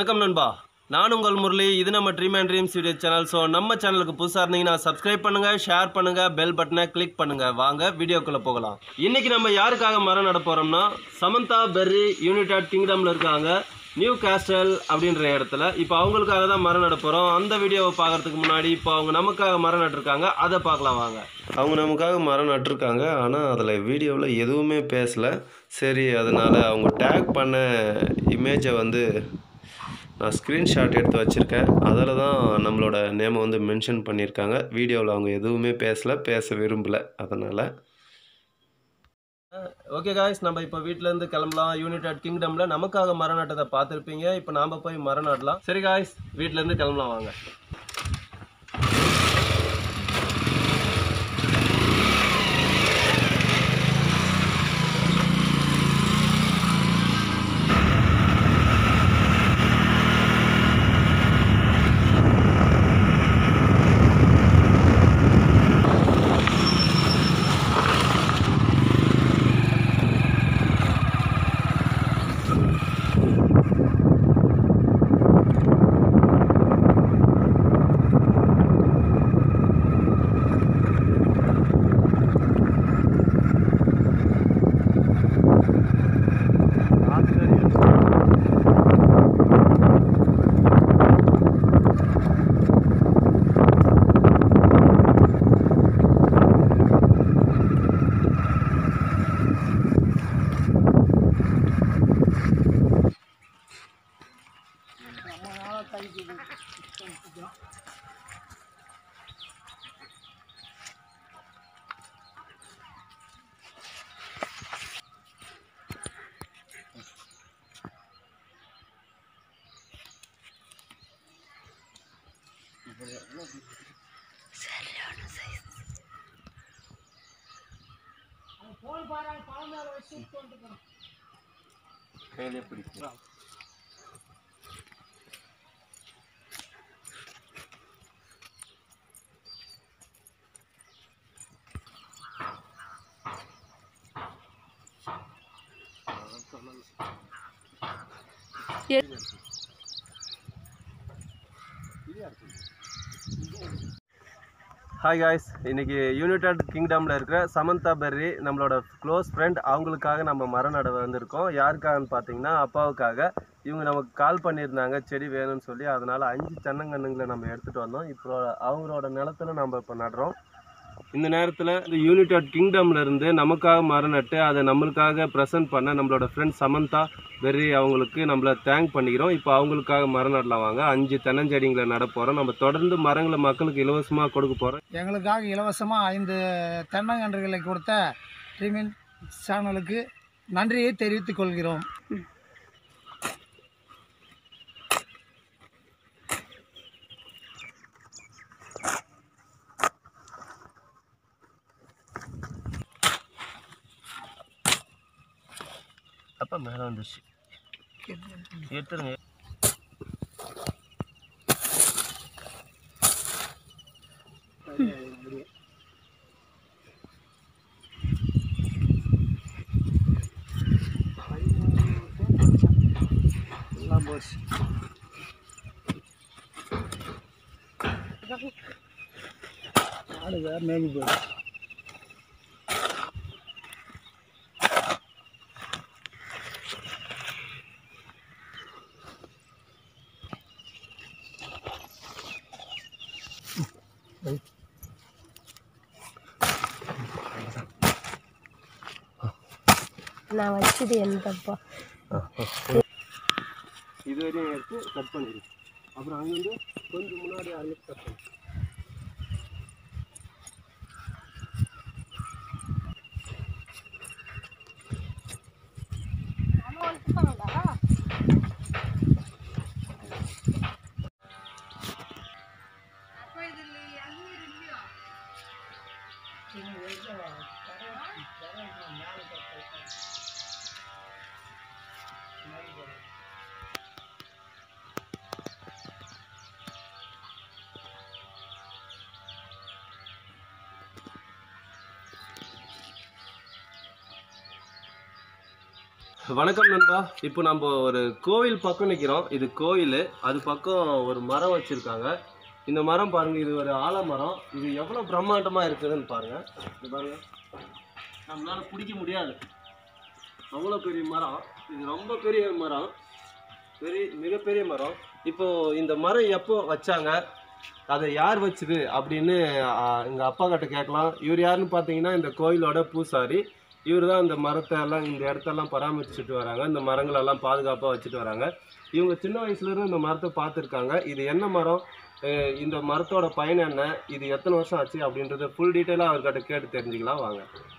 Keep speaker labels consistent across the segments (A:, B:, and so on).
A: வணக்கம் நண்பா நான் உங்கள் முரளி இது நம்ம dream and dreams video channel so நம்ம சேனலுக்கு புதுசாக இருந்தீங்கன்னா சப்ஸ்கிரைப் பண்ணுங்க ஷேர் பண்ணுங்க பெல் பட்டனை கிளிக் பண்ணுங்க வாங்க வீடியோக்குள்ள போகலாம் இன்னைக்கு நம்ம யாருக்காக மரம் நட போறோம்னா சமந்தா பெர்ரி யுனைடெட் கிங்டம்ல இருக்காங்க நியூ கேஸ்டல் அப்படின்ற இடத்துல இப்போ அவங்களுக்காக தான் மரம் நட போகிறோம் அந்த வீடியோவை பார்க்கறதுக்கு முன்னாடி இப்போ அவங்க நமக்காக மரம் நட்டிருக்காங்க அதை பார்க்கலாம் வாங்க அவங்க நமக்காக மரம் நட்டிருக்காங்க ஆனால் அதில் வீடியோவில் எதுவுமே பேசலை சரி அதனால் அவங்க டேக் பண்ண இமேஜை வந்து நான் ஸ்க்ரீன்ஷாட் எடுத்து வச்சுருக்கேன் அதில் தான் நம்மளோட நேமை வந்து மென்ஷன் பண்ணியிருக்காங்க வீடியோவில் அவங்க எதுவுமே பேசலை பேச விரும்பலை அதனால் ஓகே காய்ஸ் நம்ம இப்போ வீட்டிலேருந்து கிளம்பலாம் யுனைடெட் கிங்டமில் நமக்காக மரம் நட்டதை பார்த்துருப்பீங்க இப்போ நாம் போய் மரம் நடலாம் சரி காய்ஸ் வீட்டிலேருந்து கிளம்பலாம் வாங்க கையிலே பிடிக்கும் ஹாய் காய்ஸ் இன்னைக்கு யுனைடெட் கிங்டமில் இருக்கிற சமந்தா பெர்ரி நம்மளோட க்ளோஸ் ஃப்ரெண்ட் அவங்களுக்காக நம்ம மரம் நட வந்திருக்கோம் யாருக்காகன்னு பார்த்தீங்கன்னா அப்பாவுக்காக இவங்க நமக்கு கால் பண்ணியிருந்தாங்க செடி வேணும்னு சொல்லி அதனால் அஞ்சு தென்னங்கன்றுங்களை நம்ம எடுத்துகிட்டு வந்தோம் இப்போ அவங்களோட நிலத்துல நம்ம இப்போ நடுறோம் இந்த நேரத்தில் இந்த யுனைடெட் கிங்டம்ல இருந்து நமக்காக மரம் நட்டு அதை நம்மளுக்காக ப்ரெசென்ட் பண்ண நம்மளோட ஃப்ரெண்ட் சமந்தா வெரி அவங்களுக்கு நம்மள தேங்க் பண்ணிக்கிறோம் இப்போ அவங்களுக்காக மரம் நடலாம் வாங்க அஞ்சு தென்னஞ்செடிங்களை நட போகிறோம் நம்ம தொடர்ந்து மரங்களை மக்களுக்கு இலவசமாக கொடுக்க போகிறோம்
B: எங்களுக்காக இலவசமாக ஐந்து தென்னங்கன்றுகளை கொடுத்த ட்ரீமின் சேனலுக்கு நன்றியை தெரிவித்துக் கொள்கிறோம்
A: அப்போ மேலே வந்துருச்சு எடுத்துருங்க
B: எல்லாம் போச்சு ஆடு வேறு மேய்ஞ்சி போச்சு
C: நான் வச்சது எந்தப்பா
A: இது வரையும் எடுத்து கட் பண்ணிடு அப்புறம் அங்கேருந்து கொஞ்சம் முன்னாடி அங்கே கட் பண்ணு வணக்கம் நண்பா இப்போ நம்ம ஒரு கோவில் பக்கம் நிற்கிறோம் இது கோயில் அது பக்கம் ஒரு மரம் வச்சுருக்காங்க இந்த மரம் பாருங்க இது ஒரு ஆலமரம் இது எவ்வளோ பிரம்மாண்டமாக இருக்குதுன்னு பாருங்க இது பாருங்க நம்மளால பிடிக்க முடியாது அவ்வளோ பெரிய மரம் இது ரொம்ப பெரிய மரம் பெரிய மிகப்பெரிய மரம் இப்போ இந்த மரம் எப்போ வச்சாங்க அதை யார் வச்சது அப்படின்னு எங்கள் அப்பா கிட்ட கேட்கலாம் இவர் யாருன்னு பார்த்தீங்கன்னா இந்த கோயிலோட பூசாரி இவர் தான் இந்த மரத்தை எல்லாம் இந்த இடத்தெல்லாம் பராமரிச்சுட்டு வராங்க இந்த மரங்கள் எல்லாம் பாதுகாப்பாக வச்சுட்டு வராங்க இவங்க சின்ன வயசுலேருந்து இந்த மரத்தை பார்த்துருக்காங்க இது என்ன மரம் அஹ் இந்த மரத்தோட பயன் என்ன இது எத்தனை வருஷம் ஆச்சு அப்படின்றத ஃபுல் டீட்டெயிலாக அவர்கிட்ட கேட்டு தெரிஞ்சுக்கலாம் வாங்க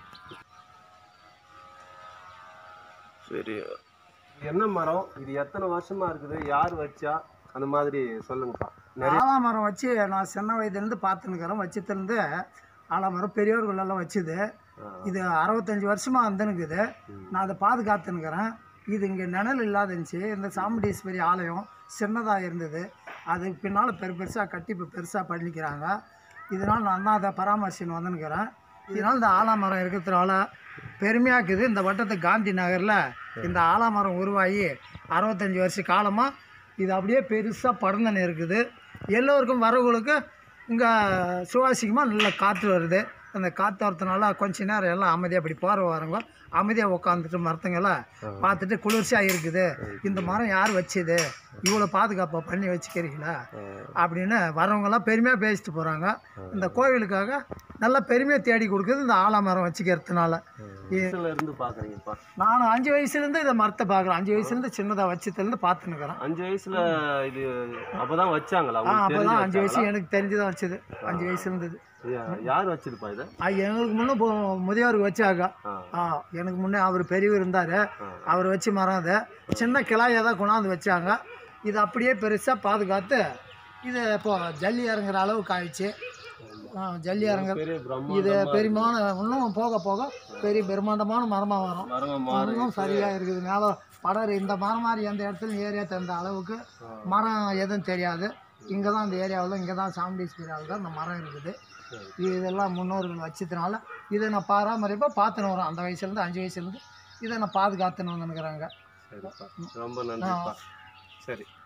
A: சரி இது என்ன மரம் இது எத்தனை வருஷமா இருக்குது யார் வச்சா அந்த மாதிரி சொல்லுங்கப்பா நிறைய
B: ஆலாமரம் வச்சு நான் சின்ன வயதுலேருந்து பார்த்துன்னுக்கிறேன் வச்சதுலேருந்து ஆலாமரம் பெரியவர்கள் எல்லாம் வச்சுது இது அறுபத்தஞ்சி வருஷமாக வந்துனுக்குது நான் அதை பாதுகாத்துன்னுக்கிறேன் இது இங்கே நிழல் இல்லாத இருந்துச்சு இந்த சாமுண்டீஸ்வரி ஆலயம் சின்னதாக இருந்தது அதுக்கு பின்னால் பெரு பெருசாக கட்டி இப்போ பெருசாக பண்ணிக்கிறாங்க இதனால் நான் தான் அதை பராமரிச்சுன்னு வந்துன்னுக்கிறேன் இதனால் இந்த ஆலாமரம் இருக்கிறதுனால பெருமையாக இருக்குது இந்த வட்டத்து காந்தி நகரில் இந்த ஆலாமரம் உருவாகி அறுபத்தஞ்சி வருஷ காலமாக இது அப்படியே பெருசாக படர்ந்துன்னு இருக்குது எல்லோருக்கும் வரவங்களுக்கு இங்கே சுவாசிக்கமாக நல்ல காற்று வருது அந்த காற்று வரதுனால கொஞ்ச நேரம் எல்லாம் அமைதியாக அப்படி போகிற வரவங்க அமைதியாக உட்காந்துட்டு மரத்துங்கெல்லாம் பார்த்துட்டு குளிர்ச்சியாக இருக்குது இந்த மரம் யார் வச்சது இவ்வளோ பாதுகாப்பாக பண்ணி வச்சுக்கிறீங்களா அப்படின்னு வரவங்கெல்லாம் பெருமையாக பேசிட்டு போகிறாங்க இந்த கோவிலுக்காக நல்ல பெருமையை தேடி கொடுக்குது இந்த ஆலமரம் வச்சுக்கிறதுனால
A: வயசுல இருந்து பாக்குறீங்கப்பா
B: நான் அஞ்சு வயசுலேருந்து இதை மரத்தை பார்க்குறேன் அஞ்சு வயசுலேருந்து சின்னதாக வச்சதுலேருந்து பார்த்துன்னுக்கிறேன்
A: அஞ்சு வயசுல இது அப்பதான் வச்சாங்களா
B: ஆ
A: உங்களுக்கு
B: அப்போ
A: தெரிஞ்சு
B: தான் அஞ்சு வயசு
A: வச்சாங்களா?
B: எனக்கு தெரிஞ்சு தான் வச்சது அஞ்சு வயசு இருந்தது
A: யா- யார் வச்சிருப்பா இதை
B: அது எங்களுக்கு முன்னே இப்போ முதியோருக்கு வச்சாங்க
A: ஆ,
B: ஆ எனக்கு முன்னே அவர் பெரியவர் இருந்தார்
A: ஆ.
B: அவர் வச்சு மரம் அது சின்ன கிளாயை தான் கொண்டாந்து வச்சாங்க இது அப்படியே பெருசாக பாதுகாத்து இது இப்போ ஜல்லி இறங்குற அளவுக்கு ஆயிடுச்சு ஆ, ஜல்லி இறங்குற
A: பெரிய
B: இது
A: பிரம்மாண்டமா
B: பெருமான இன்னும் போக போக பெரிய பிரம்மாண்டமான மரமாக வரும்
A: மரமா மாறி
B: இன்னும் சரியாக இருக்குது மேலே படர் இந்த மரம் மாதிரி எந்த இடத்துல ஏரியா தகுந்த அளவுக்கு மரம் எதுவும் தெரியாது இங்கே தான் இந்த ஏரியாவில் இங்கே தான் சாமுண்டீஸ்வரியாவில் தான் இந்த மரம் இருக்குது இது இதெல்லாம் முன்னோர்கள் வச்சதுனால இதை நான் பராமரிப்பாக பார்த்துன்னு வரோம் அந்த வயசுலேருந்து அஞ்சு வயசுலேருந்து இதை நான் பாதுகாத்துன்னு வந்துனுக்குறாங்க
A: சரிப்பா ரொம்ப நன்றிப்பா சரி